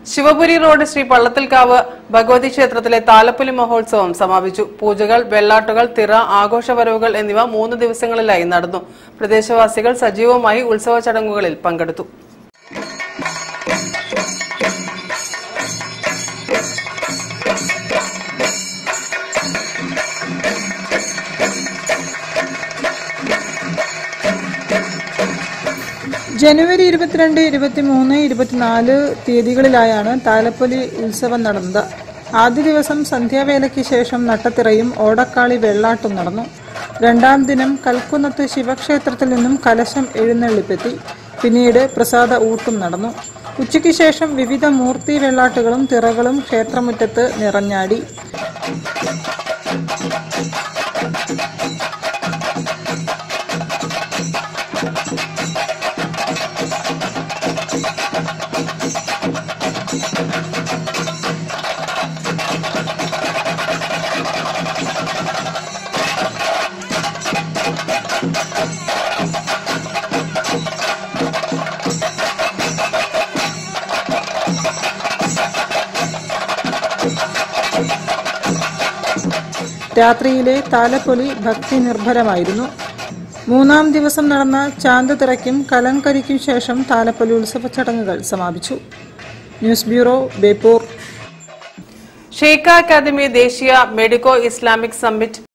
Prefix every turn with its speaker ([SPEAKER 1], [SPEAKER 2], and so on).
[SPEAKER 1] Shivpuri road Shri Pallathilkavu Bhagavathi ക്ഷേത്രത്തിലെ താലപ്പൊലി മഹോത്സവം സമാപിച്ചു പൂജകൾ വെള്ളാട്ടുകൾ തിറ ആഘോഷവരവുകൾ എന്നിവ മൂന്ന് ദിവസങ്ങളിലായി നടന്നു പ്രദേശവാസികൾ സജീവമായി ഉത്സവ ചടങ്ങുകളിൽ പങ്കെടുത്തു
[SPEAKER 2] ജനുവരി ഇരുപത്തിരണ്ട് ഇരുപത്തിമൂന്ന് ഇരുപത്തിനാല് തീയതികളിലായാണ് താലപ്പൊലി ഉത്സവം നടന്നത് ആദ്യ ദിവസം സന്ധ്യാവേലയ്ക്ക് ശേഷം നട്ടത്തിറയും ഓടക്കാളി വെള്ളാട്ടും നടന്നു രണ്ടാം ദിനം കൽക്കുന്നത്ത് ശിവക്ഷേത്രത്തിൽ നിന്നും കലശം എഴുന്നള്ളിപ്പെത്തി പിന്നീട് പ്രസാദ ഊട്ടും നടന്നു ഉച്ചയ്ക്ക് ശേഷം വിവിധ മൂർത്തി വെള്ളാട്ടുകളും തിറകളും ക്ഷേത്രമുറ്റത്ത് നിറഞ്ഞാടി രാത്രിയിലെ താലപ്പൊലി ഭക്തി നിർഭരമായിരുന്നു മൂന്നാം ദിവസം നടന്ന ചാന്ത് കലങ്കരിക്കും ശേഷം താലപ്പൊലി ഉത്സവ ചടങ്ങുകൾ സമാപിച്ചു ന്യൂസ് ബ്യൂറോ ബേപ്പൂർ
[SPEAKER 1] ഷെയ്ഖ അക്കാദമി ദേശീയ മെഡിക്കോ ഇസ്ലാമിക് സമ്മിറ്റ്